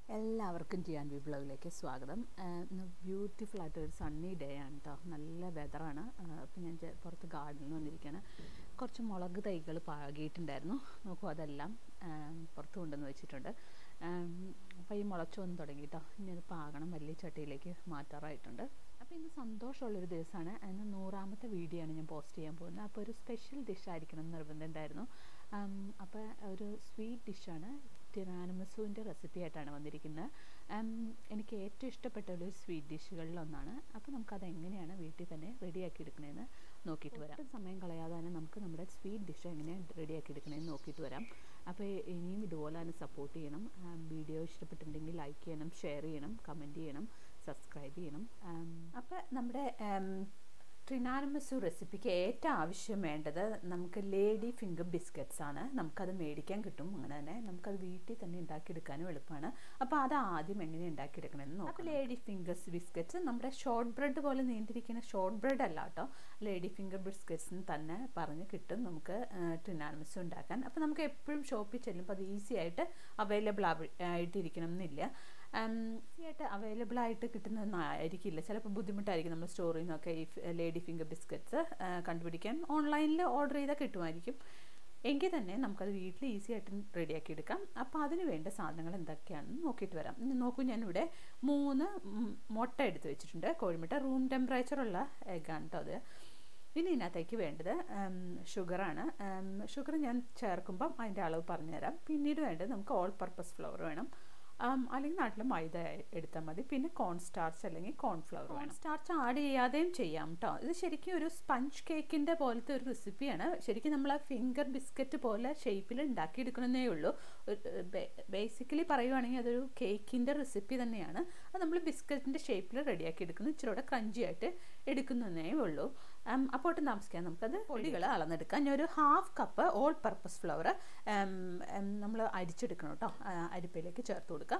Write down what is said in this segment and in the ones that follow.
എല്ലാവർക്കും ജിയാൻ വി ബ്ലോഗിലേക്ക് സ്വാഗതം ആഹ് ഇന്ന് ബ്യൂട്ടിഫുൾ ആയിട്ടൊരു സണ്ണി ഡേ ആണ് കേട്ടോ നല്ല വെതറാണ് അപ്പം ഞാൻ ചെ- പുറത്ത് ഗാർഡനിൽ വന്നിരിക്കുകയാണ് കുറച്ച് മുളക് തൈകൾ പാകിയിട്ടുണ്ടായിരുന്നു നോക്കൂ അതെല്ലാം ആം, പുറത്ത് കൊണ്ടുവന്ന് വെച്ചിട്ടുണ്ട് അപ്പോൾ ഈ മുളച്ചു വന്ന് തുടങ്ങി കേട്ടോ ഇനി അത് പാകണം വലിയ ചട്ടിയിലേക്ക് മാറ്റാറായിട്ടുണ്ട് അപ്പോൾ ഇന്ന് സന്തോഷമുള്ളൊരു ദിവസമാണ് ഇന്ന് നൂറാമത്തെ വീഡിയോ ആണ് ഞാൻ പോസ്റ്റ് ചെയ്യാൻ പോകുന്നത് അപ്പോൾ ഒരു സ്പെഷ്യൽ ഡിഷ് ആയിരിക്കണം എന്ന് നിർബന്ധമുണ്ടായിരുന്നു അപ്പോൾ ഒരു സ്വീറ്റ് ഡിഷാണ് ടിറാനമസുവിൻ്റെ റെസിപ്പി ആയിട്ടാണ് വന്നിരിക്കുന്നത് ഉം, എനിക്ക് ഏറ്റവും ഇഷ്ടപ്പെട്ട ഒരു സ്വീറ്റ് ഡിഷുകളിലൊന്നാണ് അപ്പോൾ നമുക്കത് എങ്ങനെയാണ് വീട്ടിൽ തന്നെ റെഡിയാക്കി എടുക്കണതെന്ന് നോക്കിയിട്ട് വരാം ഒട്ടും സമയം കളയാതെ തന്നെ നമുക്ക് നമ്മുടെ സ്വീറ്റ് ഡിഷ് എങ്ങനെയാണ് റെഡിയാക്കി എടുക്കണതെന്ന് നോക്കിയിട്ട് വരാം അപ്പോൾ ഇനിയും ഇതുപോലെ തന്നെ സപ്പോർട്ട് ചെയ്യണം വീഡിയോ ഇഷ്ടപ്പെട്ടിട്ടുണ്ടെങ്കിൽ ലൈക്ക് ചെയ്യണം ഷെയർ ചെയ്യണം കമൻറ്റ് ചെയ്യണം സബ്സ്ക്രൈബ് ചെയ്യണം അപ്പോൾ നമ്മുടെ ട്രിനാനമസു റെസിപ്പിക്ക് ഏറ്റവും ആവശ്യം വേണ്ടത് നമുക്ക് ലേഡി ഫിംഗർ ബിസ്ക്കറ്റ്സ് ആണ് നമുക്കത് മേടിക്കാൻ കിട്ടും അങ്ങനെ തന്നെ നമുക്കത് വീട്ടിൽ തന്നെ ഉണ്ടാക്കിയെടുക്കാനും എളുപ്പമാണ് അപ്പോൾ അത് ആദ്യം എങ്ങനെ ഉണ്ടാക്കിയെടുക്കണമെന്ന് നോക്കാം അപ്പോൾ ലേഡി ഫിംഗേഴ്സ് ബിസ്ക്കറ്റ്സ് നമ്മുടെ ഷോർട്ട് ബ്രെഡ് പോലെ നീണ്ടിരിക്കുന്ന ഷോർട്ട് ബ്രെഡ് അല്ല കേട്ടോ ലേഡി ഫിംഗർ ബിസ്ക്കറ്റ്സ് തന്നെ പറഞ്ഞ് കിട്ടും നമുക്ക് ട്രിനാനമസ് ഉണ്ടാക്കാൻ അപ്പോൾ നമുക്ക് എപ്പോഴും ഷോപ്പിൽ ചെല്ലുമ്പോൾ അത് ഈസി ആയിട്ട് അവൈലബിൾ ആയിട്ടിരിക്കണം എന്നില്ല ഈസി ആയിട്ട് അവൈലബിൾ ആയിട്ട് കിട്ടുന്നതൊന്നും ആയിരിക്കില്ല ചിലപ്പോൾ ബുദ്ധിമുട്ടായിരിക്കും നമ്മൾ സ്റ്റോറിൽ നിന്നൊക്കെ ഈ ലേഡി ഫിംഗർ ബിസ്ക്കറ്റ്സ് കണ്ടുപിടിക്കാൻ ഓൺലൈനിൽ ഓർഡർ ചെയ്താൽ കിട്ടുമായിരിക്കും എങ്കിൽ തന്നെ നമുക്കത് വീട്ടിൽ ഈസി ആയിട്ട് റെഡിയാക്കി എടുക്കാം അപ്പോൾ അതിന് വേണ്ട സാധനങ്ങൾ എന്തൊക്കെയാണെന്ന് നോക്കിയിട്ട് വരാം ഇനി നോക്കൂ ഞാനിവിടെ മൂന്ന് ഉം, മുട്ട എടുത്ത് വെച്ചിട്ടുണ്ട് കോഴിമുട്ട റൂം ടെമ്പറേച്ചറുള്ള എഗ്ഗാണ് കേട്ടോ അത് ഇനി ഇതിനകത്തേക്ക് വേണ്ടത് ഷുഗറാണ് ഷുഗർ ഞാൻ ചേർക്കുമ്പം അതിൻ്റെ അളവ് പറഞ്ഞുതരാം പിന്നീട് വേണ്ടത് നമുക്ക് ഓൾ പർപ്പസ് ഫ്ലവർ വേണം ആം, അല്ലെങ്കിൽ നാട്ടിൽ മൈദ എടുത്താൽ മതി പിന്നെ കോൺ സ്റ്റാർച്ച് അല്ലെങ്കിൽ കോൺഫ്ലവർ വേണം സ്റ്റാർച്ച് ആഡ് ചെയ്യാതെയും ചെയ്യാം കേട്ടോ ഇത് ശരിക്കും ഒരു സ്പഞ്ച് കേക്കിൻ്റെ പോലത്തെ ഒരു റെസിപ്പിയാണ് ശരിക്കും നമ്മൾ ആ ഫിംഗർ ബിസ്ക്കറ്റ് പോലെ ഷേപ്പിൽ ഉണ്ടാക്കിയെടുക്കണമെന്നേ ഉള്ളൂ ബേസിക്കലി പറയുവാണെങ്കിൽ അതൊരു കേക്കിൻ്റെ റെസിപ്പി തന്നെയാണ് അത് നമ്മൾ ബിസ്ക്കറ്റിൻ്റെ ഷേപ്പിൽ റെഡിയാക്കി എടുക്കുന്നു ഇച്ചിരി കൂടെ ക്രഞ്ചി ആയിട്ട് എടുക്കുന്നതേ ഉള്ളൂ അപ്പോൾ ഒട്ടും താമസിക്കാൻ നമുക്കത് പൊടികൾ അളന്നെടുക്കാം ഞാൻ ഒരു half cup all purpose flour നമ്മൾ അരിച്ചെടുക്കണം കേട്ടോ ആ, അരിപ്പയിലേക്ക് ചേർത്ത് കൊടുക്കാം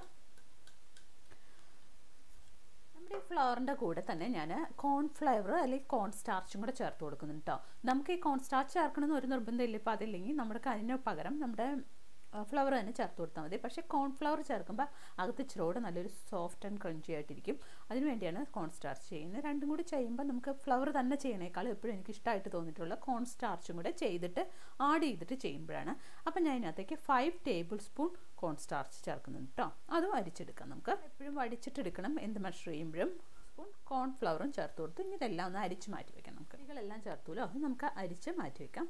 നമ്മുടെ ഈ ഫ്ലവറിൻ്റെ കൂടെ തന്നെ ഞാൻ കോൺഫ്ലവർ അല്ലെങ്കിൽ കോൺ സ്റ്റാർച്ചും കൂടെ ചേർത്ത് കൊടുക്കുന്നുണ്ട് കേട്ടോ നമുക്ക് ഈ കോൺ സ്റ്റാർച്ച് ചേർക്കണമെന്ന് ഒരു നിർബന്ധമില്ല ഇപ്പോൾ അതില്ലെങ്കിൽ നമ്മുടെ അതിന് പകരം നമ്മുടെ ഫ്ലവർ തന്നെ ചേർത്ത് കൊടുത്താൽ മതി പക്ഷേ കോൺഫ്ലവർ ചേർക്കുമ്പോൾ അകത്ത് ഇച്ചിരോട് നല്ലൊരു സോഫ്റ്റ് ആൻഡ് ക്രഞ്ചി ആയിട്ടിരിക്കും അതിന് വേണ്ടിയാണ് കോൺ സ്റ്റാർച്ച് ചെയ്യുന്നത് രണ്ടും കൂടി ചെയ്യുമ്പോൾ നമുക്ക് ഫ്ലവർ തന്നെ ചെയ്യണേക്കാളും എപ്പോഴും എനിക്ക് ഇഷ്ടമായിട്ട് തോന്നിയിട്ടുള്ള കോൺ സ്റ്റാർച്ചും കൂടെ ചെയ്തിട്ട് ആഡ് ചെയ്തിട്ട് ചെയ്യുമ്പോഴാണ് അപ്പം ഞാൻ ഇതിനകത്തേക്ക് five tablespoon corn starch ചേർക്കുന്നുണ്ട് കേട്ടോ അതും അരിച്ചെടുക്കാം നമുക്ക് എപ്പോഴും വടിച്ചിട്ടെടുക്കണം എന്ത് മെഷർ ചെയ്യുമ്പോഴും സ്പൂൺ കോൺഫ്ലവറും ചേർത്ത് കൊടുത്ത് ഇനി ഇതെല്ലാം ഒന്ന് അരിച്ച് മാറ്റി വെക്കാം നമുക്ക് ഇതെല്ലാം ചേർത്തുല്ലോ അത് നമുക്ക് അരിച്ച് മാറ്റി വെക്കാം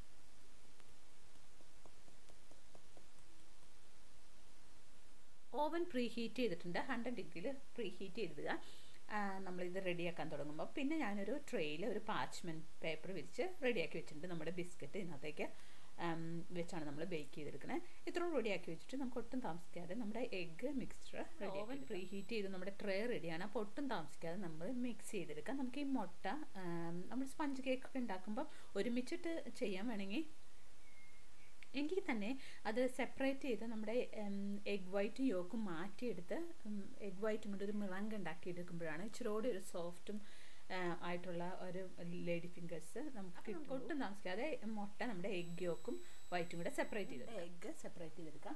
ഓവൻ പ്രീ ഹീറ്റ് ചെയ്തിട്ടുണ്ട് ഹൺഡ്രഡ് ഡിഗ്രിയിൽ പ്രീ ഹീറ്റ് ചെയ്തിടുക നമ്മളിത് റെഡിയാക്കാൻ തുടങ്ങുമ്പോൾ പിന്നെ ഞാനൊരു ട്രെയിൽ ഒരു പാച്ച്മെൻറ്റ് പേപ്പർ വിരിച്ച് റെഡിയാക്കി വെച്ചിട്ടുണ്ട് നമ്മുടെ ബിസ്ക്കറ്റ് ഇതിനകത്തേക്ക് ആം, വെച്ചാണ് നമ്മൾ ബേക്ക് ചെയ്തെടുക്കണേ ഇത്രയും റെഡിയാക്കി വെച്ചിട്ട് നമുക്ക് ഒട്ടും താമസിക്കാതെ നമ്മുടെ egg mixture oven preheat ചെയ്ത് നമ്മുടെ ട്രേ റെഡിയാണ് അപ്പോൾ ഒട്ടും താമസിക്കാതെ നമ്മൾ മിക്സ് ചെയ്തെടുക്കാം നമുക്ക് ഈ മുട്ട ആം, നമ്മൾ സ്പഞ്ച് കേക്ക് ഒക്കെ ഉണ്ടാക്കുമ്പോൾ ഒരുമിച്ചിട്ട് ചെയ്യാൻ വേണമെങ്കിൽ എങ്കിൽ തന്നെ അത് സെപ്പറേറ്റ് ചെയ്ത് നമ്മുടെ എഗ് വൈറ്റും യോക്കും മാറ്റിയെടുത്ത് എഗ് വൈറ്റും കൊണ്ട് ഒരു മിറങ്ക് ഉണ്ടാക്കി എടുക്കുമ്പോഴാണ് ഇച്ചിരോടെ ഒരു സോഫ്റ്റും ആയിട്ടുള്ള ഒരു ലേഡി ഫിംഗേഴ്സ് നമുക്ക് കിട്ടും ഒട്ടും താമസിക്കാതെ മുട്ട നമ്മുടെ എഗ് യോക്കും വൈറ്റും കൂടെ സെപ്പറേറ്റ് ചെയ്ത് എഗ്ഗ് സെപ്പറേറ്റ് ചെയ്തെടുക്കാം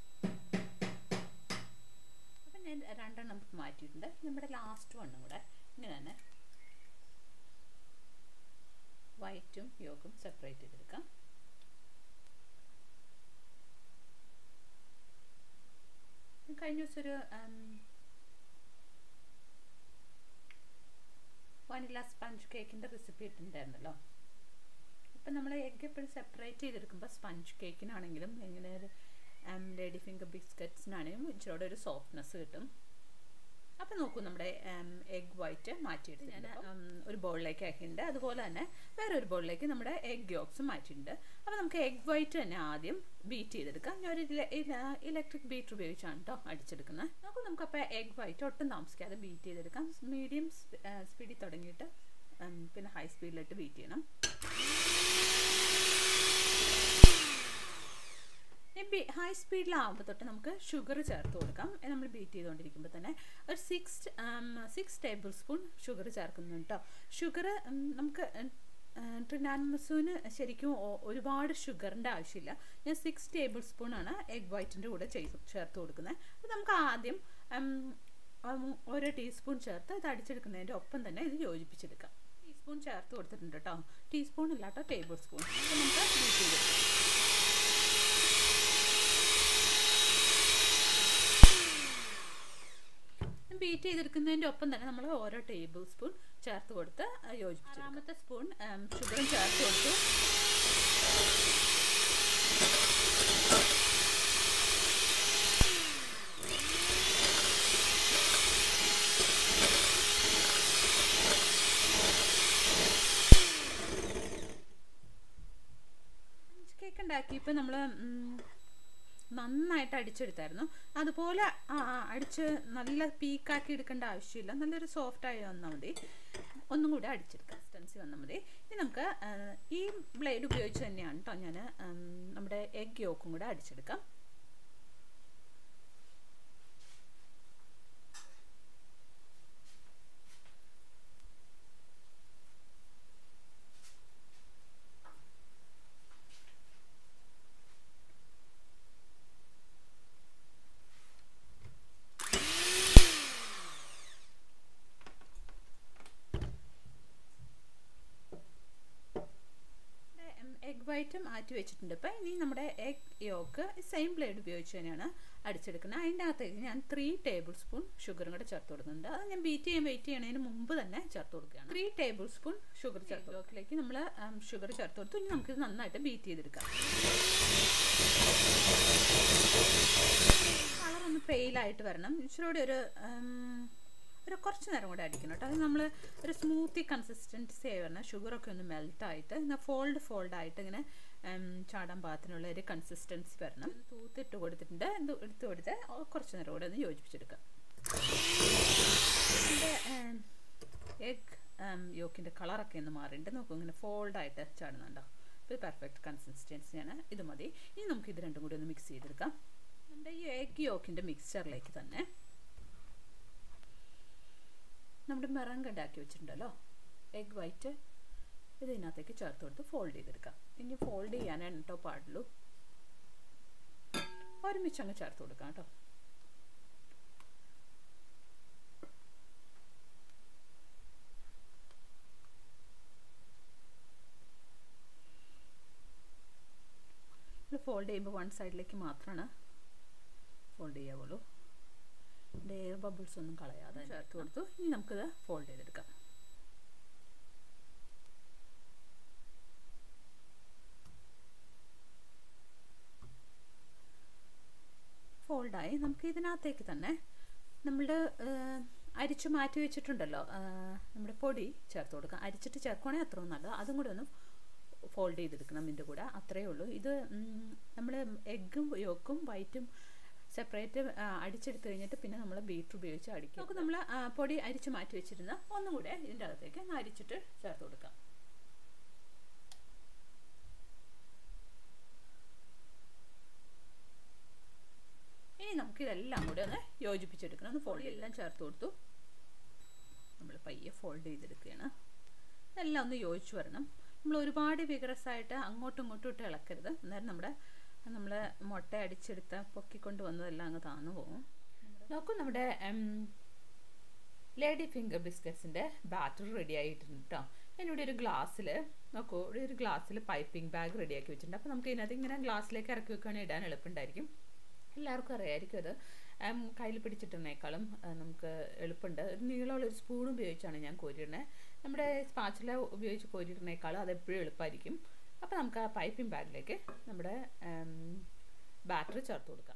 അപ്പം ഞാൻ രണ്ടെണ്ണം മാറ്റിയിട്ടുണ്ട് നമ്മുടെ ലാസ്റ്റ് വണ്ണും കൂടെ ഇങ്ങനെ തന്നെ വൈറ്റും യോക്കും സെപ്പറേറ്റ് ചെയ്തെടുക്കാം കഴിഞ്ഞ ദിവസം ഒരു വനില സ്പഞ്ച് കേക്കിൻ്റെ റെസിപ്പി ഇട്ടിട്ടുണ്ടായിരുന്നല്ലോ അപ്പം നമ്മൾ എഗ് എപ്പോഴും സെപ്പറേറ്റ് ചെയ്തെടുക്കുമ്പോൾ സ്പഞ്ച് കേക്കിനാണെങ്കിലും ഇങ്ങനെ ഒരു ലേഡി ഫിംഗർ ബിസ്ക്കറ്റ്സിനാണെങ്കിലും ഇച്ചിരി ഒരു സോഫ്റ്റ്നെസ് കിട്ടും അപ്പം നോക്കൂ നമ്മുടെ എഗ് വൈറ്റ് മാറ്റിയെടുത്ത് ഞാൻ ഒരു ബൗളിലേക്ക് ആക്കിയിട്ടുണ്ട് അതുപോലെ തന്നെ വേറെ ഒരു ബൗളിലേക്ക് നമ്മുടെ എഗ് യോക്സും മാറ്റിയിട്ടുണ്ട് അപ്പോൾ നമുക്ക് എഗ് വൈറ്റ് തന്നെ ആദ്യം ബീറ്റ് ചെയ്തെടുക്കാം ഞാൻ ഒരു ഇലക്ട്രിക് ബീറ്റർ ഉപയോഗിച്ചാണ് കേട്ടോ അടിച്ചെടുക്കുന്നത് നോക്കൂ നമുക്കപ്പോൾ എഗ് വൈറ്റ് ഒട്ടും താമസിക്കാതെ ബീറ്റ് ചെയ്തെടുക്കാം മീഡിയം സ്പീഡിൽ തുടങ്ങിയിട്ട് ഉം, പിന്നെ ഹൈ സ്പീഡിലിട്ട് ബീറ്റ് ചെയ്യണം ഹൈ സ്പീഡിലാവുമ്പോൾ തൊട്ട് നമുക്ക് ഷുഗർ ചേർത്ത് കൊടുക്കാം നമ്മൾ ബീറ്റ് ചെയ്തുകൊണ്ടിരിക്കുമ്പോൾ തന്നെ ഒരു six six tablespoon sugar ചേർക്കുന്നുണ്ട് കേട്ടോ ഷുഗർ നമുക്ക് ട്രിനാൻമസൂന് ശരിക്കും ഒ- ഒരുപാട് ഷുഗറിൻ്റെ ആവശ്യമില്ല ഞാൻ സിക്സ് ടേബിൾ സ്പൂൺ ആണ് എഗ് വൈറ്റിൻ്റെ കൂടെ ചെയ്ത് ചേർത്ത് കൊടുക്കുന്നത് അപ്പോൾ നമുക്ക് ആദ്യം ഉം, ഉം, ഓരോ ടീസ്പൂൺ ചേർത്ത് ഇത് അടിച്ചെടുക്കുന്നതിൻ്റെ ഒപ്പം തന്നെ ഇത് യോജിപ്പിച്ചെടുക്കാം ടീസ്പൂൺ ചേർത്ത് കൊടുത്തിട്ടുണ്ട് കേട്ടോ ടീസ്പൂൺ ഇല്ല കേട്ടോ ടേബിൾ സ്പൂൺ അപ്പോൾ നമുക്ക് ബീറ്റ് ചെയ്തെടുക്കാം ബീറ്റ് ചെയ്തെടുക്കുന്നതിൻ്റെ ഒപ്പം തന്നെ നമ്മൾ ഓരോ ടേബിൾ സ്പൂൺ ചേർത്ത് കൊടുത്ത് യോജിപ്പിച്ചു ആറാമത്തെ സ്പൂൺ ഷുഗറും ചേർത്ത് കൊടുത്തു കേക്ക് ഉണ്ടാക്കിയപ്പോൾ നമ്മൾ നന്നായിട്ട് അടിച്ചെടുത്തായിരുന്നു അതുപോലെ ആ, ആ, അടിച്ച് നല്ല പീക്കാക്കി എടുക്കേണ്ട ആവശ്യമില്ല നല്ലൊരു സോഫ്റ്റ് ആയി വന്നാൽ മതി ഒന്നും കൂടി അടിച്ചെടുക്കാം കൺസിസ്റ്റൻസി വന്നാൽ മതി ഇനി നമുക്ക് ആ, ഈ ബ്ലേഡ് ഉപയോഗിച്ച് തന്നെയാണ് കേട്ടോ ഞാൻ നമ്മുടെ എഗ് യോക്കും കൂടെ അടിച്ചെടുക്കാം എഗ് വൈറ്റ് മാറ്റി വെച്ചിട്ടുണ്ട് ഇപ്പം ഇനി നമ്മുടെ എഗ് യോക്ക് സെയിം ബ്ലേഡ് ഉപയോഗിച്ച് തന്നെയാണ് അടിച്ചെടുക്കുന്നത് അതിൻ്റെ അകത്തേക്ക് ഞാൻ ത്രീ ടേബിൾ സ്പൂൺ ഷുഗറും കൂടെ ചേർത്ത് കൊടുക്കുന്നുണ്ട് അത് ഞാൻ ബീറ്റ് ചെയ്യാൻ വെയിറ്റ് ചെയ്യണതിന് മുമ്പ് തന്നെ ചേർത്ത് കൊടുക്കുകയാണ് ത്രീ ടേബിൾ സ്പൂൺ ഷുഗർ ചേർത്ത് യോക്കിലേക്ക് നമ്മൾ ഷുഗർ ചേർത്ത് കൊടുത്തു ഇനി നമുക്കിത് നന്നായിട്ട് ബീറ്റ് ചെയ്തെടുക്കാം കളർ ഒന്ന് പെയിലായിട്ട് വരണം ഇച്ചിരി ഒരു ഉം, ഒരു കുറച്ച് നേരം കൂടെ അടിക്കണം കേട്ടോ അത് നമ്മൾ ഒരു സ്മൂത്തി കൺസിസ്റ്റൻസി ആയി വരണം ഷുഗറൊക്കെ ഒന്ന് മെൽട്ടായിട്ട് ഇങ്ങനെ ഫോൾഡ് ഫോൾഡ് ആയിട്ട് ഇങ്ങനെ ഉം, ചാടാൻ പാകത്തിനുള്ള ഒരു കൺസിസ്റ്റൻസി വരണം തൂത്തിട്ട് കൊടുത്തിട്ടുണ്ട് ഇത് എടുത്ത് കൊടുത്ത് കുറച്ച് നേരം കൂടെ ഒന്ന് യോജിപ്പിച്ചെടുക്കാം എഗ് യോക്കിൻ്റെ കളറൊക്കെ ഒന്ന് മാറിയിട്ട് നോക്കൂ ഇങ്ങനെ ഫോൾഡായിട്ട് ചാടുന്നുണ്ടോ ഇത് പെർഫെക്റ്റ് കൺസിസ്റ്റൻസിയാണ് ഇത് മതി ഇനി നമുക്ക് ഇത് രണ്ടും കൂടി ഒന്ന് മിക്സ് ചെയ്തെടുക്കാം നമ്മുടെ ഈ എഗ് യോക്കിൻ്റെ മിക്സ്ചറിലേക്ക് തന്നെ നമ്മുടെ മിറങ്ക് ഉണ്ടാക്കി വെച്ചിട്ടുണ്ടല്ലോ എഗ് വൈറ്റ് ഇത് ഇതിനകത്തേക്ക് ചേർത്ത് കൊടുത്ത് ഫോൾഡ് ചെയ്തെടുക്കാം ഇനി ഫോൾഡ് ചെയ്യാനാണ് കേട്ടോ പാടുള്ളൂ ഒരുമിച്ച് അങ്ങ് ചേർത്ത് കൊടുക്കാം കേട്ടോ ഫോൾഡ് ചെയ്യുമ്പോൾ വൺ സൈഡിലേക്ക് മാത്രമാണ് ഫോൾഡ് ചെയ്യാവുള്ളൂ ഇതിൻ്റെ എയർ ബബിൾസ് ഒന്നും കളയാതെ ചേർത്ത് കൊടുത്തു ഇനി നമുക്കിത് ഫോൾഡ് ചെയ്തെടുക്കാം ഫോൾഡായി നമുക്ക് ഇതിനകത്തേക്ക് തന്നെ നമ്മളുടെ അരിച്ചു മാറ്റി വെച്ചിട്ടുണ്ടല്ലോ ആ, നമ്മുടെ പൊടി ചേർത്ത് കൊടുക്കാം അരിച്ചിട്ട് ചേർക്കുവാണെങ്കിൽ അത്രയും നല്ലത് അതും കൂടെ ഒന്ന് ഫോൾഡ് ചെയ്തെടുക്കണം ഇതിൻ്റെ കൂടെ അത്രയേ ഉള്ളൂ ഇത് നമ്മൾ എഗ്ഗും യോക്കും വൈറ്റും സെപ്പറേറ്റ് അടിച്ചെടുത്ത് കഴിഞ്ഞിട്ട് പിന്നെ നമ്മൾ ബീറ്റർ ഉപയോഗിച്ച് അടിക്കും നമുക്ക് നമ്മൾ പൊടി അരിച്ച് മാറ്റി വെച്ചിരുന്ന ഒന്നും കൂടെ ഇതിൻ്റെ അകത്തേക്ക് അങ്ങ് അരിച്ചിട്ട് ചേർത്ത് കൊടുക്കാം ഇനി നമുക്ക് ഇതെല്ലാം കൂടെ ഒന്ന് യോജിപ്പിച്ചെടുക്കണം ഒന്ന് ഫോൾഡ് എല്ലാം ചേർത്ത് കൊടുത്തു നമ്മൾ പയ്യെ ഫോൾഡ് ചെയ്തെടുക്കുകയാണ് ഇതെല്ലാം ഒന്ന് യോജിച്ച് വരണം നമ്മൾ ഒരുപാട് വിഗ്രസ് ആയിട്ട് അങ്ങോട്ടും ഇങ്ങോട്ടും ഇട്ട് ഇളക്കരുത് അന്നേരം നമ്മുടെ നമ്മൾ മുട്ട അടിച്ചെടുത്ത പൊക്കിക്കൊണ്ട് വന്നതെല്ലാം അങ്ങ് താന്നു പോകും നോക്കൂ നമ്മുടെ ലേഡി ഫിംഗർ ബിസ്ക്കറ്റ്സിൻ്റെ ബാറ്റർ റെഡി ആയിട്ടുണ്ട് കേട്ടോ ഞാനിവിടെ ഒരു ഗ്ലാസ്സിൽ നോക്കൂ ഇവിടെ ഒരു ഗ്ലാസ്സിൽ പൈപ്പിംഗ് ബാഗ് റെഡിയാക്കി വെച്ചിട്ടുണ്ട് അപ്പോൾ നമുക്ക് ഇതിനകത്ത് ഇങ്ങനെ ഗ്ലാസ്സിലേക്ക് ഇറക്കി വെക്കുകയാണെങ്കിൽ ഇടാൻ എളുപ്പമുണ്ടായിരിക്കും എല്ലാവർക്കും അറിയായിരിക്കും അത് കയ്യിൽ പിടിച്ചിട്ടുന്നേക്കാളും നമുക്ക് എളുപ്പമുണ്ട് ഒരു നീളമുള്ള ഒരു സ്പൂൺ ഉപയോഗിച്ചാണ് ഞാൻ കോരിയിടുന്നത് നമ്മുടെ സ്പാച്ചില ഉപയോഗിച്ച് കോരിയിടുന്നേക്കാളും അത് എപ്പോഴും എളുപ്പമായിരിക്കും അപ്പോൾ നമുക്ക് ആ പൈപ്പിംഗ് ബാഗിലേക്ക് നമ്മുടെ ബാറ്റർ ചേർത്ത് കൊടുക്കാം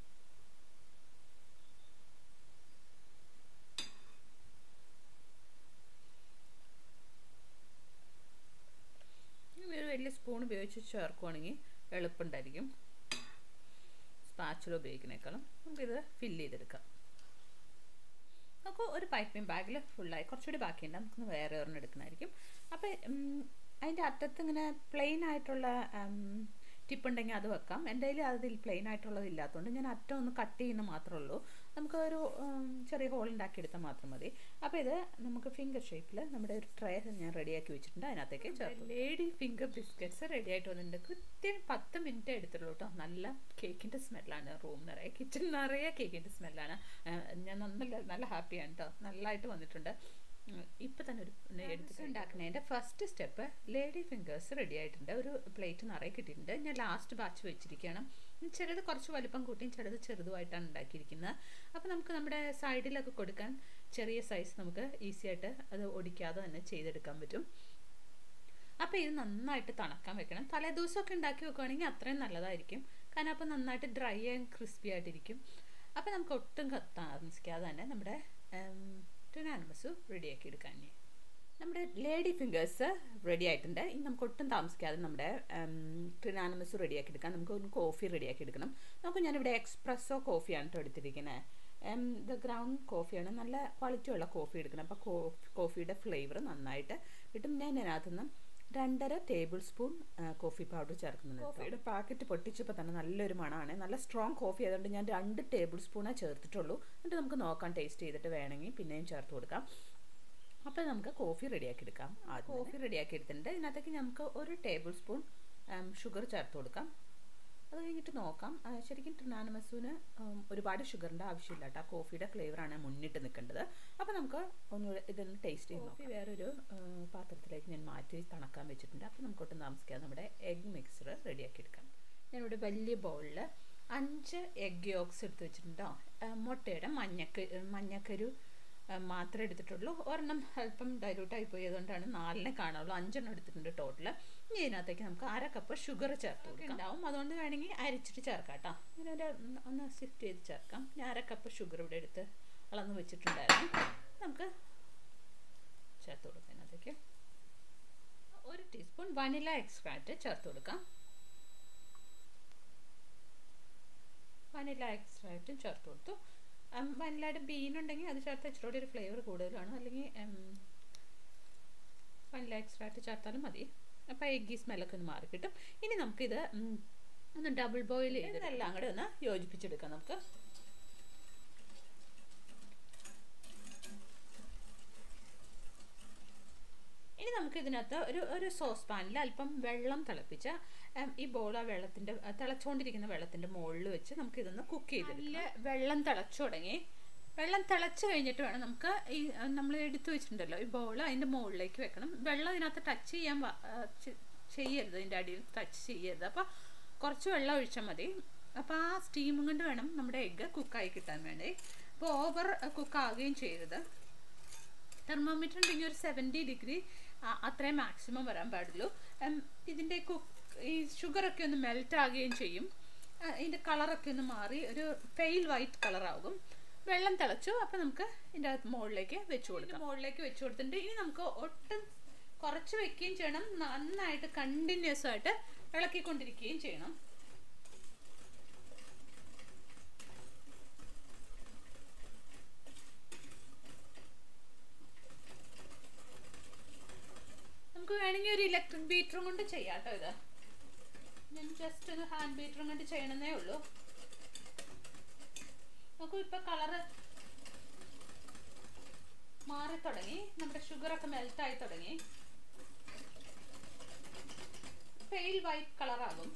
ഒരു വലിയ സ്പൂൺ ഉപയോഗിച്ച് ചേർക്കുവാണെങ്കിൽ എളുപ്പമുണ്ടായിരിക്കും സ്പാച്ചുല ഉപയോഗിക്കുന്നേക്കാളും നമുക്കിത് ഫില്ല് ചെയ്തെടുക്കാം നമുക്ക് ഒരു പൈപ്പിംഗ് ബാഗിൽ ഫുള്ളായി കുറച്ചുകൂടി ബാക്കിയുണ്ട് നമുക്ക് വേറെ ഒരെണ്ണം എടുക്കണമായിരിക്കും അപ്പോൾ അതിൻ്റെ അറ്റത്ത് ഇങ്ങനെ പ്ലെയിൻ ആയിട്ടുള്ള ടിപ്പ് ഉണ്ടെങ്കിൽ അത് വെക്കാം എൻ്റെ കയ്യിൽ അതിൽ പ്ലെയിൻ ആയിട്ടുള്ളത് ഇല്ലാത്തതുകൊണ്ട് ഞാൻ അറ്റം ഒന്ന് കട്ട് ചെയ്യുന്ന മാത്രമേ ഉള്ളൂ നമുക്ക് ഒരു ഉം, ചെറിയ ഹോൾ ഉണ്ടാക്കിയെടുത്താൽ മാത്രം മതി അപ്പോൾ ഇത് നമുക്ക് ഫിംഗർ ഷേപ്പിൽ നമ്മുടെ ഒരു ട്രേ ഞാൻ റെഡിയാക്കി വെച്ചിട്ടുണ്ട് അതിനകത്തേക്ക് ചേർത്ത് ലേഡി ഫിംഗർ ബിസ്ക്കറ്റ്സ് റെഡി ആയിട്ട് വന്നിട്ടുണ്ട് കൃത്യം പത്ത് മിനിറ്റ് എടുത്തുള്ളൂ കേട്ടോ നല്ല കേക്കിൻ്റെ സ്മെല്ലാണ് റൂം നിറയെ കിച്ചൺ നിറയെ കേക്കിൻ്റെ സ്മെല്ലാണ് ഞാൻ നല്ല നല്ല ഹാപ്പിയാണ് കേട്ടോ നല്ലതായിട്ട് വന്നിട്ടുണ്ട് ഇപ്പം തന്നെ ഒരു എടുത്തിട്ട് ഉണ്ടാക്കുന്നതിൻ്റെ first step lady fingers ready ആയിട്ടുണ്ട് ഒരു പ്ലേറ്റ് നിറയെ കിട്ടിയിട്ടുണ്ട് ഞാൻ ലാസ്റ്റ് ബാച്ച് വെച്ചിരിക്കുകയാണ് ചിലത് കുറച്ച് വലിപ്പം കൂട്ടിയും ചിലത് ചെറുതുമായിട്ടാണ് ഉണ്ടാക്കിയിരിക്കുന്നത് അപ്പോൾ നമുക്ക് നമ്മുടെ സൈഡിലൊക്കെ കൊടുക്കാൻ ചെറിയ സൈസ് നമുക്ക് ഈസി ആയിട്ട് അത് ഒടിക്കാതെ തന്നെ ചെയ്തെടുക്കാൻ പറ്റും അപ്പോൾ ഇത് നന്നായിട്ട് തണക്കാൻ വെക്കണം തലേ ദിവസമൊക്കെ ഉണ്ടാക്കി വെക്കുകയാണെങ്കിൽ അത്രയും നല്ലതായിരിക്കും കാരണം അപ്പോൾ നന്നായിട്ട് ഡ്രൈ ആൻഡ് ക്രിസ്പി ആയിട്ടിരിക്കും അപ്പോൾ നമുക്ക് ഒട്ടും ക- താമസിക്കാതെ തന്നെ നമ്മുടെ ടുനാനമസ് റെഡിയാക്കി എടുക്കാൻ ഇനി. നമ്മുടെ ലേഡി ഫിംഗേഴ്സ് റെഡി ആയിട്ടുണ്ട് ഇനി നമുക്ക് ഒട്ടും താമസിക്കാതെ നമ്മുടെ ട്രിനാനമസ് റെഡിയാക്കി എടുക്കാം നമുക്ക് ഒരു കോഫി റെഡിയാക്കി എടുക്കണം നമുക്ക് ഞാനിവിടെ എക്സ്പ്രസ്സോ കോഫിയാണ് കേട്ടോ എടുത്തിരിക്കുന്നത് ഇത് ഗ്രൗണ്ട് കോഫിയാണ് നല്ല ക്വാളിറ്റി ഉള്ള കോഫി എടുക്കണം അപ്പോൾ കോഫിയുടെ ഫ്ലേവർ നന്നായിട്ട് കിട്ടും ഞാൻ ഇതിനകത്ത് നിന്ന് രണ്ടര ടേബിൾ സ്പൂൺ കോഫി പൗഡർ ചേർക്കുന്നുണ്ട് കോഫിയുടെ പാക്കറ്റ് പൊട്ടിച്ചപ്പോൾ തന്നെ നല്ലൊരു മണമാണ് നല്ല സ്ട്രോങ് കോഫി ആയതുകൊണ്ട് ഞാൻ രണ്ട് ടേബിൾ സ്പൂണേ ചേർത്തിട്ടുള്ളൂ എന്നിട്ട് നമുക്ക് നോക്കാം ടേസ്റ്റ് ചെയ്തിട്ട് വേണമെങ്കിൽ പിന്നെയും ചേർത്ത് കൊടുക്കാം അപ്പോൾ നമുക്ക് കോഫി റെഡിയാക്കി എടുക്കാം ആദ്യം കോഫി റെഡിയാക്കി എടുത്തിട്ടുണ്ട് ഇതിനകത്തേക്ക് നമുക്ക് ഒരു ടേബിൾ സ്പൂൺ ഷുഗർ ചേർത്ത് കൊടുക്കാം അത് കഴിഞ്ഞിട്ട് നോക്കാം ആ, ശരിക്കും ട്രിനാനമസൂന് ഒരുപാട് ഷുഗറിൻ്റെ ആവശ്യമില്ല കേട്ടോ കോഫിയുടെ ഫ്ലേവറാണ് മുന്നിട്ട് നിൽക്കേണ്ടത് അപ്പോൾ നമുക്ക് ഒന്ന് ഇതൊന്ന് ടേസ്റ്റ് ചെയ്ത് കോഫി വേറൊരു ആ, പാത്രത്തിലേക്ക് ഞാൻ മാറ്റി തണക്കാൻ വെച്ചിട്ടുണ്ട് അപ്പോൾ നമുക്ക് ഒട്ടും താമസിക്കാതെ നമ്മുടെ എഗ് മിക്സർ റെഡിയാക്കി എടുക്കാം ഞാനിവിടെ വലിയ ബൗളിൽ അഞ്ച് എഗ് യോഗ്സ് എടുത്ത് വെച്ചിട്ടുണ്ടോ ആ, മുട്ടയുടെ മഞ്ഞക്ക മഞ്ഞക്കരു ആ, മാത്രമേ എടുത്തിട്ടുള്ളൂ ഒരെണ്ണം അല്പം ഡൈലൂട്ടായി പോയി അതുകൊണ്ടാണ് നാലിനെ കാണാവുള്ളൂ അഞ്ചെണ്ണം എടുത്തിട്ടുണ്ട് ടോട്ടൽ ഇനി ഇതിനകത്തേക്ക് നമുക്ക് അര കപ്പ് ഷുഗർ ചേർത്ത് കൊടുക്കാം ഉണ്ടാവും അതുകൊണ്ട് വേണമെങ്കിൽ അരിച്ചിട്ട് ചേർക്കാം കേട്ടോ ഇങ്ങനെ ഒരു ഒന്ന് സിഫ്റ്റ് ചെയ്ത് ചേർക്കാം ഞാൻ അര കപ്പ് ഷുഗർ ഇവിടെ എടുത്ത് അളന്ന് വെച്ചിട്ടുണ്ടായിരുന്നു നമുക്ക് ചേർത്ത് കൊടുക്കാം ഇതിനകത്തേക്ക് ഒരു ടീസ്പൂൺ വനില എക്സ്ട്രാക്റ്റ് ചേർത്ത് കൊടുക്കാം വനില എക്സ്ട്രാക്റ്റും ചേർത്ത് കൊടുത്തു വനിലയുടെ ബീൻ ഉണ്ടെങ്കിൽ അത് ചേർത്ത് ഇച്ചിരി ഒരു ഫ്ലേവർ കൂടുതലാണ് അല്ലെങ്കിൽ വനില എക്സ്ട്രാക്റ്റ് ചേർത്താലും മതി അപ്പോൾ എഗ്ഗി സ്മെല്ലൊക്കെ ഒന്ന് മാറി കിട്ടും ഇനി നമുക്കിത് ഉം, ഒന്ന് ഡബിൾ ബോയിൽ ചെയ്ത് ഇതെല്ലാം കൂടെ ഒന്ന് യോജിപ്പിച്ചെടുക്കാം നമുക്ക് ഇനി നമുക്ക് ഇതിനകത്ത് ഒരു ഒരു സോസ് പാനിൽ അല്പം വെള്ളം തിളപ്പിച്ച ഉം, ഈ ബോൾ ആ വെള്ളത്തിൻ്റെ തിളച്ചുകൊണ്ടിരിക്കുന്ന വെള്ളത്തിൻ്റെ മുകളിൽ വെച്ച് നമുക്ക് ഇതൊന്ന് കുക്ക് ചെയ്തില്ല വെള്ളം തിളച്ചു തുടങ്ങി വെള്ളം തിളച്ച് കഴിഞ്ഞിട്ട് വേണം നമുക്ക് ഈ നമ്മൾ എടുത്തു വെച്ചിട്ടുണ്ടല്ലോ ഈ ബോൾ അതിൻ്റെ മുകളിലേക്ക് വെക്കണം വെള്ളം ഇതിനകത്ത് ടച്ച് ചെയ്യാൻ വ- ആ, ചെ- ചെയ്യരുത് ഇതിൻ്റെ അടിയിൽ ടച്ച് ചെയ്യരുത് അപ്പോൾ കുറച്ച് വെള്ളം ഒഴിച്ചാൽ മതി അപ്പോൾ ആ സ്റ്റീം കൊണ്ട് വേണം നമ്മുടെ എഗ്ഗ് കുക്കായി കിട്ടാൻ വേണ്ടി അപ്പോൾ ഓവർ കുക്ക് ആവുകയും ചെയ്യരുത് തെർമോമീറ്റർ ഉണ്ടെങ്കിൽ ഒരു സെവൻറ്റി ഡിഗ്രി അത്രയും മാക്സിമം വരാൻ പാടുള്ളൂ ഉം, ഇതിൻ്റെ കുക്ക് ഈ ഷുഗറൊക്കെ ഒന്ന് മെൽറ്റ് ആകുകയും ചെയ്യും ആ, ഇതിൻ്റെ കളറൊക്കെ ഒന്ന് മാറി ഒരു പെയിൽ വൈറ്റ് കളറാകും വെള്ളം തിളച്ചു അപ്പോൾ നമുക്ക് ഇതിൻ്റെ അകത്ത് മുകളിലേക്ക് വെച്ച് കൊടുക്കാം മുകളിലേക്ക് വെച്ച് കൊടുത്തിട്ടുണ്ട് ഇനി നമുക്ക് ഒട്ടും കുറച്ച് വെക്കുകയും ചെയ്യണം നന്നായിട്ട് കണ്ടിന്യൂസ് ആയിട്ട് ഇളക്കിക്കൊണ്ടിരിക്കുകയും ചെയ്യണം നമുക്ക് വേണമെങ്കിൽ ഒരു ഇലക്ട്രിക് ബീറ്ററും കൊണ്ട് ചെയ്യാം കേട്ടോ ഇത് ഞാൻ ജസ്റ്റ് ഒരു ഹാൻഡ് ബീറ്ററും കൊണ്ട് ചെയ്യണമെന്നേ ഉള്ളൂ നോക്കൂ ഇപ്പൊ കളറ് മാറി തുടങ്ങി നമ്മുടെ ഷുഗറൊക്കെ മെൽറ്റ് ആയി തുടങ്ങി പെയിൽ വൈറ്റ് കളറാകും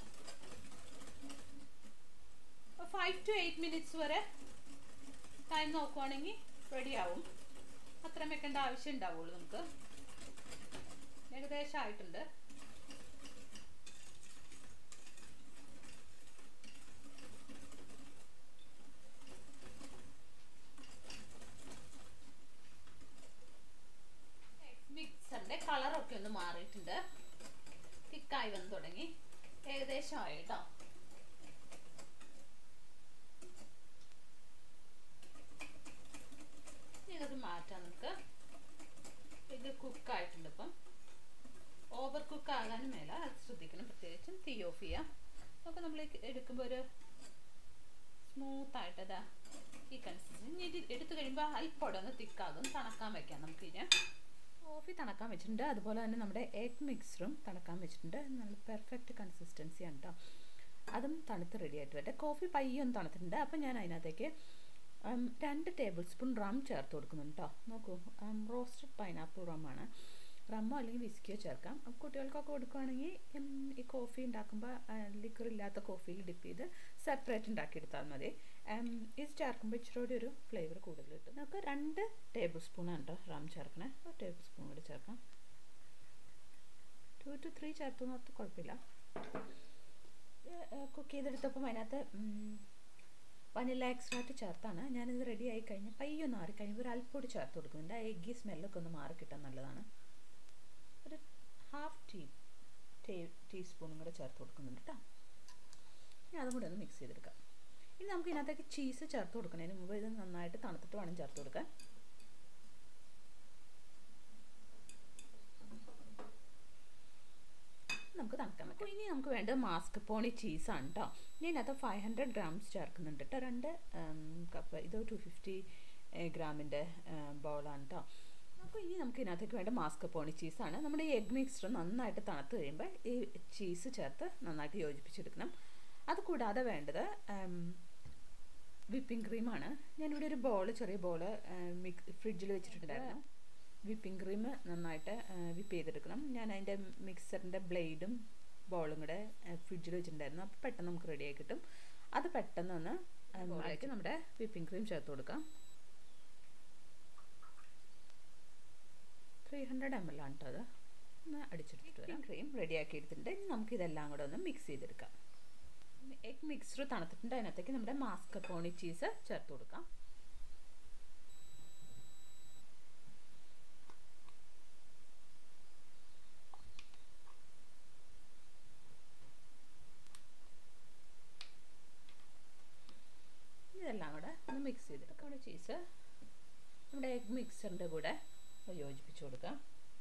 ഫൈവ് ടു എയ്റ്റ് മിനിറ്റ്സ് വരെ ടൈം നോക്കുവാണെങ്കിൽ റെഡി ആവും അത്രയും വെക്കേണ്ട ആവശ്യം ഉണ്ടാവുള്ളൂ നമുക്ക് ഏകദേശം ആയിട്ടുണ്ട് മിക്സറിന്റെ കളറൊക്കെ ഒന്ന് മാറിയിട്ടുണ്ട് തിക്കായി വന്ന് തുടങ്ങി ഏകദേശം ആയി കേട്ടോ ഇനി ഇതൊക്കെ മാറ്റാം നമുക്ക് ഇത് കുക്കായിട്ടുണ്ട് ഇപ്പം ഓവർ കുക്ക് ആകാനും മേല അത് ശ്രദ്ധിക്കണം പ്രത്യേകിച്ചും തീ ഓഫ് ചെയ്യാം നമുക്ക് നമ്മൾ എടുക്കുമ്പോൾ ഒരു സ്മൂത്ത് ആയിട്ട് അതാ ഈ കൺസിസ്റ്റൻസി ഇനി ഇത് എടുത്തു കഴിയുമ്പോൾ അല്പം ഒന്ന് തിക്കാകും തണക്കാൻ വെക്കാം നമുക്ക് ഇതിന് കോഫി തണക്കാൻ വെച്ചിട്ടുണ്ട് അതുപോലെ തന്നെ നമ്മുടെ എഗ് മിക്സറും തണക്കാൻ വെച്ചിട്ടുണ്ട് നല്ല പെർഫെക്റ്റ് കൺസിസ്റ്റൻസിയാണ് കേട്ടോ അതും തണുത്ത് റെഡി ആയിട്ട് വരട്ടെ കോഫി പയ്യൊന്ന് തണുത്തിട്ടുണ്ട് അപ്പം ഞാൻ അതിനകത്തേക്ക് ഉം, രണ്ട് ടേബിൾ സ്പൂൺ റം ചേർത്ത് കൊടുക്കുന്നുണ്ട് കേട്ടോ നോക്കൂ റോസ്റ്റഡ് പൈനാപ്പിൾ റമ്മാണ് റമ്മോ അല്ലെങ്കിൽ വിസ്കിയോ ചേർക്കാം അപ്പോൾ കുട്ടികൾക്കൊക്കെ കൊടുക്കുകയാണെങ്കിൽ ഉം, ഈ കോഫി ഉണ്ടാക്കുമ്പോൾ ലിക്വർ ഇല്ലാത്ത കോഫിയിൽ ഡിപ്പ് ചെയ്ത് സെപ്പറേറ്റ് ഉണ്ടാക്കിയെടുത്താൽ മതി ഉം, ഇത് ചേർക്കുമ്പോൾ ഇച്ചിരി കൂടി ഒരു ഫ്ലേവർ കൂടുതൽ കിട്ടും നമുക്ക് രണ്ട് ടേബിൾ സ്പൂണാണ് കേട്ടോ റം ചേർക്കണേ ഒരു ടേബിൾ സ്പൂൺ കൂടി ചേർക്കാം ടു ടു ത്രീ ചേർത്തു നോർത്ത് കുഴപ്പമില്ല കുക്ക് ചെയ്തെടുത്തപ്പം അതിനകത്ത് വനില എക്സ്ട്രാക്റ്റ് ചേർത്താണ് ഞാനിത് റെഡി ആയി കഴിഞ്ഞാൽ പയ്യൊന്ന് മാറി കഴിയുമ്പോൾ ഒരു അല്പം കൂടി ചേർത്ത് കൊടുക്കുന്നുണ്ട് ആ എഗ്ഗി സ്മെല്ലൊക്കെ ഒന്ന് മാറി കിട്ടാൻ നല്ലതാണ് ഒരു ഹാഫ് ടീ ടീ ടീസ്പൂണും കൂടെ ചേർത്ത് കൊടുക്കുന്നുണ്ട് കേട്ടോ ഇനി അതും കൂടെ ഒന്ന് മിക്സ് ചെയ്തെടുക്കാം ഇനി നമുക്ക് ഇതിനകത്തേക്ക് ചീസ് ചേർത്ത് കൊടുക്കുന്നതിന് മുമ്പ് ഇത് നന്നായിട്ട് തണുത്തിട്ട് വേണം ചേർത്ത് കൊടുക്കാൻ നമുക്ക് തണുക്കാൻ പറ്റും ഇനി നമുക്ക് വേണ്ടത് മാസ്ക് പോണി ചീസാണ് കേട്ടോ ഞാൻ ഇതിനകത്ത് ഫൈവ് ഹൺഡ്രഡ് ഗ്രാംസ് ചേർക്കുന്നുണ്ട് കേട്ടോ രണ്ട് കപ്പ് ഇത് ടു ഫിഫ്റ്റി ഗ്രാമിൻ്റെ ബൗളാണ് കേട്ടോ അപ്പോൾ ഇനി നമുക്ക് ഇതിനകത്തേക്ക് വേണ്ട മാസ്ക് പോണി ചീസാണ് നമ്മുടെ ഈ എഗ് മിക്സ്ചർ നന്നായിട്ട് തണുത്ത് കഴിയുമ്പോൾ ഈ ചീസ് ചേർത്ത് നന്നായിട്ട് യോജിപ്പിച്ചെടുക്കണം അതുകൂടാതെ വേണ്ടത് വിപ്പിംഗ് ക്രീമാണ് ഞാനിവിടെ ഒരു ബോൾ ചെറിയ ബോൾ മിക്സ് ഫ്രിഡ്ജിൽ വെച്ചിട്ടുണ്ടായിരുന്നു വിപ്പിംഗ് ക്രീം നന്നായിട്ട് വിപ്പ് ചെയ്തെടുക്കണം ഞാൻ അതിൻ്റെ മിക്സറിൻ്റെ ബ്ലേഡും ബോളും കൂടെ ഫ്രിഡ്ജിൽ വെച്ചിട്ടുണ്ടായിരുന്നു അപ്പോൾ പെട്ടെന്ന് നമുക്ക് റെഡിയായി കിട്ടും അത് പെട്ടെന്ന് ഒന്ന് അതിലേക്ക് നമ്മുടെ വിപ്പിംഗ് ക്രീം ചേർത്ത് കൊടുക്കാം ത്രീ ഹൺഡ്രഡ് എം എൽ ആണ് കേട്ടോ അത് ഒന്ന് അടിച്ചെടുത്തിട്ട് വരാം ക്രീം റെഡിയാക്കി എടുത്തിട്ടുണ്ട് ഇനി നമുക്ക് ഇതെല്ലാം കൂടെ ഒന്ന് മിക്സ് ചെയ്തെടുക്കാം എഗ് മിക്സർ തണുത്തിട്ടുണ്ട് അതിനകത്തേക്ക് നമ്മുടെ മാസ്കപ്പോണി ചീസ് ചേർത്ത് കൊടുക്കാം ഇതെല്ലാം കൂടെ ഒന്ന് മിക്സ് ചെയ്തെടുക്കാം ചീസ് നമ്മുടെ എഗ് മിക്സറിൻ്റെ കൂടെ യോജിപ്പിച്ച് കൊടുക്കാം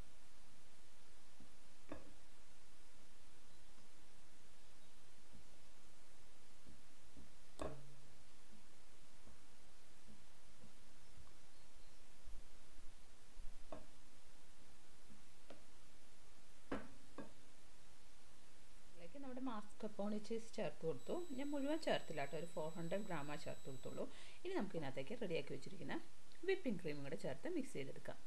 ഇതിലേക്ക് നമ്മുടെ മാസ്കപ്പോണി ചീസ് ചേർത്ത് കൊടുത്തു ഞാൻ മുഴുവൻ ചേർത്തില്ല കേട്ടോ ഒരു ഫോർ ഹൺഡ്രഡ് ഗ്രാമാ ചേർത്ത് കൊടുത്തുള്ളൂ ഇനി നമുക്ക് ഇതിനകത്തേക്ക് റെഡിയാക്കി വെച്ചിരിക്കുന്ന വിപ്പിംഗ് ക്രീമും കൂടെ ചേർത്ത് മിക്സ് ചെയ്തെടുക്കാം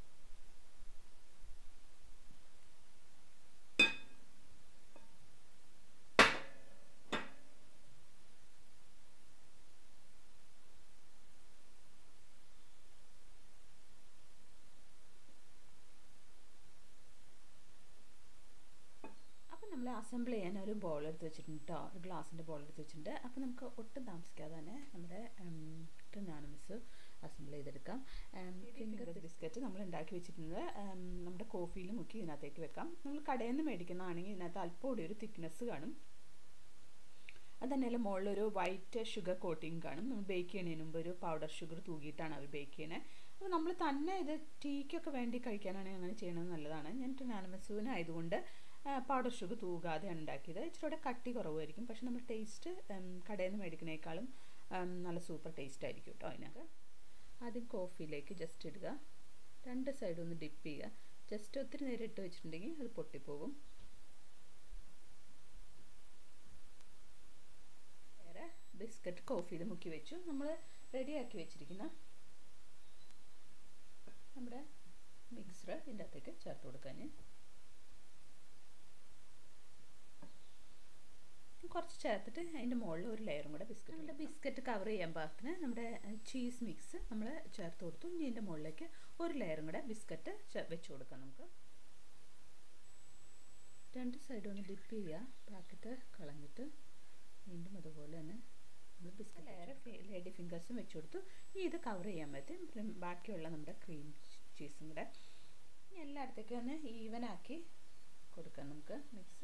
അപ്പോൾ നമ്മൾ അസംബിൾ ചെയ്യാൻ ഒരു ബോൾ എടുത്ത് വെച്ചിട്ടുണ്ട് കേട്ടോ ഒരു ഗ്ലാസിൻ്റെ ബോൾ എടുത്ത് വെച്ചിട്ടുണ്ട് അപ്പോൾ നമുക്ക് ഒട്ടും താമസിക്കാതെ തന്നെ നമ്മുടെ ട്രിനാനമസ് അസംബിൾ ചെയ്തെടുക്കാം ഫിംഗർ ബിസ്ക്കറ്റ് നമ്മൾ ഉണ്ടാക്കി വെച്ചിട്ടുണ്ട് നമ്മുടെ കോഫിയിൽ മുക്കി ഇതിനകത്തേക്ക് വെക്കാം നമ്മൾ കടയിൽ നിന്ന് മേടിക്കുന്നതാണെങ്കിൽ ഇതിനകത്ത് അല്പം കൂടി ഒരു തിക്നെസ് കാണും അത് തന്നെയല്ല മുകളിലൊരു വൈറ്റ് ഷുഗർ കോട്ടിങ് കാണും നമ്മൾ ബേക്ക് ചെയ്യുന്നതിന് മുമ്പ് ഒരു പൗഡർ ഷുഗർ തൂക്കിയിട്ടാണ് അവർ ബേക്ക് ചെയ്യുന്നത് അപ്പോൾ നമ്മൾ തന്നെ ഇത് ടീക്കൊക്കെ വേണ്ടി കഴിക്കാനാണെങ്കിൽ അങ്ങനെ ചെയ്യണത് നല്ലതാണ് ഞാൻ ട്രിനാനമസുവിന് ആയതുകൊണ്ട് പൗഡർ ഷുഗർ തൂകാതെയാണ് ഉണ്ടാക്കിയത് ഇച്ചിരി കൂടെ കട്ടി കുറവായിരിക്കും പക്ഷെ നമ്മൾ ടേസ്റ്റ് കടയിൽ നിന്ന് മേടിക്കുന്നതിനേക്കാളും നല്ല സൂപ്പർ ടേസ്റ്റ് ആയിരിക്കും കേട്ടോ അതിനകത്ത് ആദ്യം കോഫിയിലേക്ക് ജസ്റ്റ് ഇടുക രണ്ട് സൈഡും ഒന്ന് ഡിപ്പ് ചെയ്യുക ജസ്റ്റ് ഒത്തിരി നേരം ഇട്ട് വെച്ചിട്ടുണ്ടെങ്കിൽ അത് പൊട്ടിപ്പോകും വേറെ ബിസ്ക്കറ്റ് കോഫിയിൽ മുക്കി വെച്ചു നമ്മൾ റെഡിയാക്കി വെച്ചിരിക്കുന്ന നമ്മുടെ മിക്സർ ഇതിൻ്റെ അകത്തേക്ക് ചേർത്ത് കൊടുക്കാൻ കുറച്ച് ചേർത്തിട്ട് അതിൻ്റെ മുകളിൽ ഒരു ലെയറും കൂടെ ബിസ്ക്കറ്റ് നമ്മുടെ ബിസ്ക്കറ്റ് കവർ ചെയ്യാൻ പാകത്തിന് നമ്മുടെ ചീസ് മിക്സ് നമ്മൾ ചേർത്ത് കൊടുത്തു ഇനി ഇതിൻ്റെ മുകളിലേക്ക് ഒരു ലെയറും കൂടെ ബിസ്ക്കറ്റ് വെച്ച് കൊടുക്കാം നമുക്ക് രണ്ട് സൈഡും ഒന്ന് ഡിപ്പ് ചെയ്യുക പാക്കറ്റ് കളഞ്ഞിട്ട് വീണ്ടും അതുപോലെ തന്നെ നമ്മൾ ബിസ്ക്കറ്റ് ലെയർ ലേഡി ഫിംഗേഴ്സും വെച്ച് കൊടുത്തു ഇനി ഇത് കവർ ചെയ്യാൻ പറ്റും ബാക്കിയുള്ള നമ്മുടെ ക്രീം ചീസും കൂടെ ഇനി എല്ലായിടത്തേക്കും ഒന്ന് ഈവൻ ആക്കി കൊടുക്കാം നമുക്ക് മിക്സ്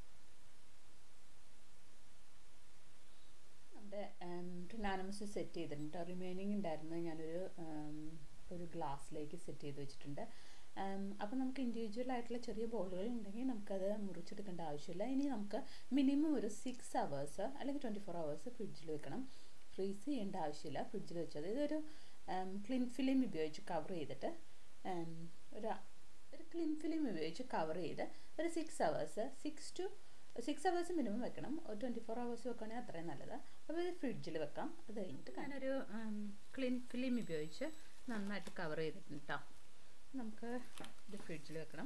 നമ്മുടെ ട്രിനാനമസ് സെറ്റ് ചെയ്തിട്ടുണ്ട് റിമൈനിങ് ഉണ്ടായിരുന്നത് ഞാനൊരു ഒരു ഗ്ലാസ്സിലേക്ക് സെറ്റ് ചെയ്ത് വെച്ചിട്ടുണ്ട് അപ്പോൾ നമുക്ക് ഇൻഡിവിജ്വൽ ആയിട്ടുള്ള ചെറിയ ബോളുകൾ ഉണ്ടെങ്കിൽ നമുക്കത് മുറിച്ചെടുക്കേണ്ട ആവശ്യമില്ല ഇനി നമുക്ക് മിനിമം ഒരു സിക്സ് അവേഴ്സ് അല്ലെങ്കിൽ ട്വൻറ്റി ഫോർ അവേഴ്സ് ഫ്രിഡ്ജിൽ വെക്കണം ഫ്രീസ് ചെയ്യേണ്ട ആവശ്യമില്ല ഫ്രിഡ്ജിൽ വെച്ചത് ഇതൊരു ക്ലിൻ ഫിലിം ഉപയോഗിച്ച് കവർ ചെയ്തിട്ട് ഒരു ഒരു ക്ലിൻ ഫിലിം ഉപയോഗിച്ച് കവർ ചെയ്ത് ഒരു six hours six to six hours minimum വെക്കണം ഒരു ട്വൻറ്റി ഫോർ അവേഴ്സ് വെക്കുകയാണെങ്കിൽ അത്രയും നല്ലത് അപ്പോൾ ഇത് ഫ്രിഡ്ജിൽ വെക്കാം അത് കഴിഞ്ഞിട്ട് ഞാനൊരു ക്ലീൻ ഫിലിം ഉപയോഗിച്ച് നന്നായിട്ട് കവർ ചെയ്തിട്ടുണ്ട് കേട്ടോ നമുക്ക് ഇത് ഫ്രിഡ്ജിൽ വെക്കണം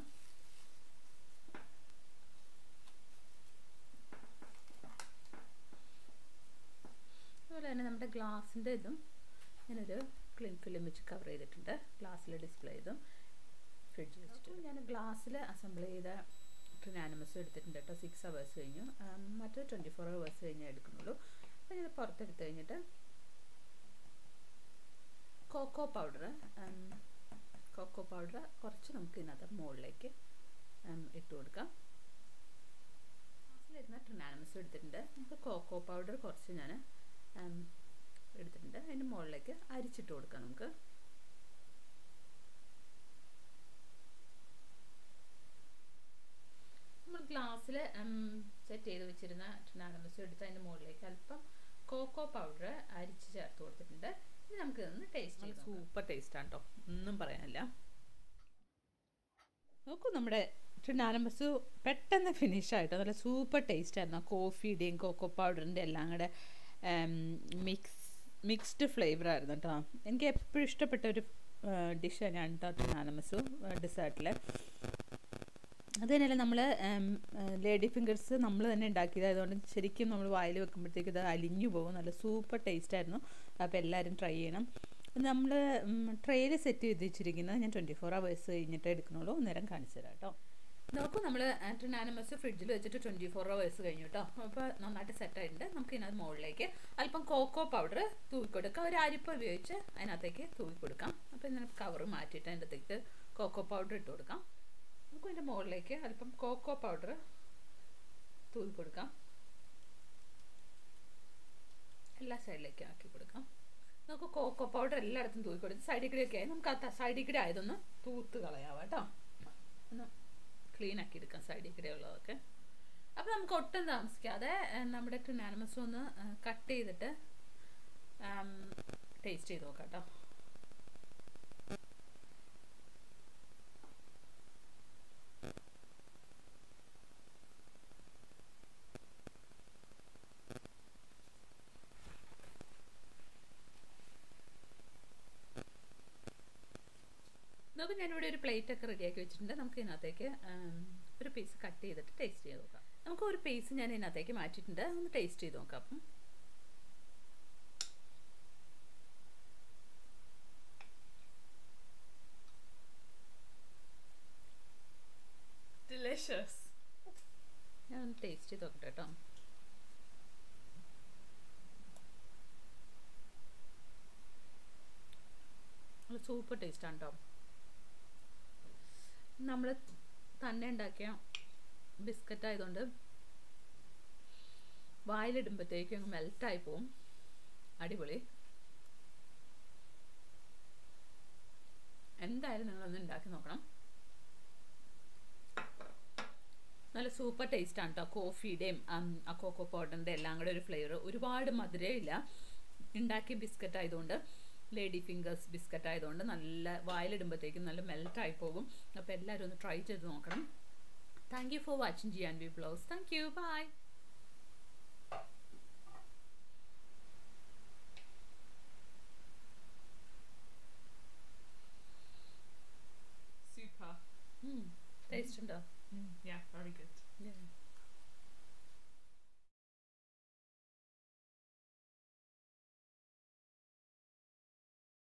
അതുപോലെ തന്നെ നമ്മുടെ ഗ്ലാസിൻ്റെ ഇതും ഞാനൊരു ക്ലീൻ ഫിലിം വെച്ച് കവർ ചെയ്തിട്ടുണ്ട് ഗ്ലാസ്സിൽ ഡിസ്പ്ലേ ചെയ്തും ഫ്രിഡ്ജിൽ വെച്ചിട്ട് ഞാൻ ഗ്ലാസ്സിൽ അസംബിൾ ചെയ്ത ട്രിനാനിമസ് എടുത്തിട്ടുണ്ട് കേട്ടോ സിക്സ് അവേഴ്സ് കഴിഞ്ഞു മറ്റത് ട്വൻറ്റി ഫോർ അവേഴ്സ് കഴിഞ്ഞേ എടുക്കുന്നുള്ളൂ അപ്പോൾ ഞാൻ പുറത്തെടുത്ത് കഴിഞ്ഞിട്ട് കോക്കോ പൗഡർ കോക്കോ പൗഡർ കുറച്ച് നമുക്ക് ഇതിനകത്ത് മുകളിലേക്ക് ഇട്ട് കൊടുക്കാം ഗ്ലാസ്സിലിരുന്ന ട്രിനാനിമസ് എടുത്തിട്ടുണ്ട് നമുക്ക് കോക്കോ പൗഡർ കുറച്ച് ഞാൻ എടുത്തിട്ടുണ്ട് അതിൻ്റെ മുകളിലേക്ക് അരിച്ചിട്ട് കൊടുക്കാം നമുക്ക് നമ്മൾ ഗ്ലാസ്സിൽ സെറ്റ് ചെയ്ത് വെച്ചിരുന്ന ട്രിനാനമസ് എടുത്ത് അതിൻ്റെ മുകളിലേക്ക് അല്പം കോക്കോ പൗഡർ അരിച്ച് ചേർത്ത് കൊടുത്തിട്ടുണ്ട് ഇനി നമുക്ക് ഇതൊന്ന് ടേസ്റ്റ് ചെയ്ത് സൂപ്പർ ടേസ്റ്റാണ് കേട്ടോ ഒന്നും പറയാനില്ല നോക്കൂ നമ്മുടെ ട്രിനാനമസ് പെട്ടെന്ന് ഫിനിഷ് ആയിട്ടോ നല്ല സൂപ്പർ ടേസ്റ്റ് ആയിരുന്നു കോഫിയുടെയും കോക്കോ പൗഡറിൻ്റെ എല്ലാം കൂടെ മിക്സ് മിക്സ്ഡ് ഫ്ലേവർ ആയിരുന്നു കേട്ടോ എനിക്ക് എപ്പോഴും ഇഷ്ടപ്പെട്ട ഒരു ഡിഷ് തന്നെയാണ് കേട്ടോ ട്രിനാനമസ് ഡെസേർട്ടിൽ അത് തന്നെയല്ല നമ്മൾ ലേഡി ഫിംഗേഴ്സ് നമ്മൾ തന്നെ ഉണ്ടാക്കിയതായതുകൊണ്ട് ശരിക്കും നമ്മൾ വായിൽ വെക്കുമ്പോഴത്തേക്ക് ഇത് അലിഞ്ഞു പോകും നല്ല സൂപ്പർ ടേസ്റ്റ് ആയിരുന്നു അപ്പോൾ എല്ലാവരും ട്രൈ ചെയ്യണം നമ്മൾ ട്രെയിൽ സെറ്റ് ചെയ്ത് വെച്ചിരിക്കുന്നത് ഞാൻ ട്വൻറ്റി ഫോർ അവേഴ്സ് കഴിഞ്ഞിട്ട് എടുക്കണുള്ളൂ നേരം കാണിച്ചു തരാം കേട്ടോ നോക്കൂ നമ്മൾ ട്രിനാനമസ് ഫ്രിഡ്ജിൽ വെച്ചിട്ട് ട്വൻറ്റി ഫോർ അവേഴ്സ് കഴിഞ്ഞു കേട്ടോ അപ്പോൾ നന്നായിട്ട് സെറ്റ് ആയിട്ടുണ്ട് നമുക്ക് ഇതിനകത്ത് മുകളിലേക്ക് അല്പം കോക്കോ പൗഡർ തൂക്കി കൊടുക്കാം ഒരു അരിപ്പ ഉപയോഗിച്ച് അതിനകത്തേക്ക് തൂക്കി കൊടുക്കാം അപ്പോൾ ഇതിനെ കവർ മാറ്റിയിട്ട് അതിൻ്റെ അകത്തേക്ക് കോക്കോ പൗഡർ ഇട്ട് കൊടുക്കാം നമുക്ക് ഇതിൻ്റെ മുകളിലേക്ക് അല്പം കോക്കോ പൗഡർ തൂക്കി കൊടുക്കാം എല്ലാ സൈഡിലേക്കും ആക്കി കൊടുക്കാം നമുക്ക് കോക്കോ പൗഡർ എല്ലായിടത്തും തൂക്കി കൊടുത്ത് സൈഡിൽ കൂടെ ഒക്കെ ആയി നമുക്ക് ആ സൈഡിൽ കൂടെ ആയതൊന്ന് തൂത്ത് കളയാം കേട്ടോ ഒന്ന് ക്ലീൻ ആക്കി എടുക്കാം സൈഡിൽ കൂടെ ഉള്ളതൊക്കെ അപ്പോൾ നമുക്ക് ഒട്ടും താമസിക്കാതെ നമ്മുടെ ട്രിനാനമസ് ഒന്ന് കട്ട് ചെയ്തിട്ട് ടേസ്റ്റ് ചെയ്ത് നോക്കാം കേട്ടോ നോക്ക് ഞാനിവിടെ ഒരു പ്ലേറ്റ് ഒക്കെ റെഡിയാക്കി വെച്ചിട്ടുണ്ട് നമുക്ക് ഇതിനകത്തേക്ക് ഒരു പീസ് കട്ട് ചെയ്തിട്ട് ടേസ്റ്റ് ചെയ്ത് നോക്കാം നമുക്ക് ഒരു പീസ് ഞാൻ ഇതിനകത്തേക്ക് മാറ്റിയിട്ടുണ്ട് ഒന്ന് ടേസ്റ്റ് ചെയ്ത് നോക്കാം അപ്പം Delicious. ഞാൻ ഒന്ന് ടേസ്റ്റ് ചെയ്ത് നോക്കട്ടെ കേട്ടോ നല്ല സൂപ്പർ ടേസ്റ്റാണ് കേട്ടോ നമ്മൾ തന്നെ ഉണ്ടാക്കിയ ബിസ്ക്കറ്റ് ആയതുകൊണ്ട് വായിലിടുമ്പോഴത്തേക്കും അങ്ങ് മെൽറ്റായി പോവും അടിപൊളി എന്തായാലും നിങ്ങളൊന്ന് ഉണ്ടാക്കി നോക്കണം നല്ല സൂപ്പർ ടേസ്റ്റ് ആണ് കേട്ടോ കോഫിയുടെയും ആ കോക്കോ പൗഡറിൻ്റെ എല്ലാം കൂടെ ഒരു ഫ്ലേവർ ഒരുപാട് മധുരമില്ല ഉണ്ടാക്കിയ ബിസ്ക്കറ്റ് ആയതുകൊണ്ട് ലേഡി ഫിംഗേഴ്സ് ബിസ്ക്കറ്റ് ആയതുകൊണ്ട് നല്ല വായിലിടുമ്പോഴത്തേക്കും നല്ല മെൽറ്റായി പോകും അപ്പോൾ എല്ലാവരും ഒന്ന് ട്രൈ ചെയ്ത് നോക്കണം thank you for watching G and B blouse thank you bye Super. Taste ഉണ്ടോ Mm, yeah, very good. Yeah.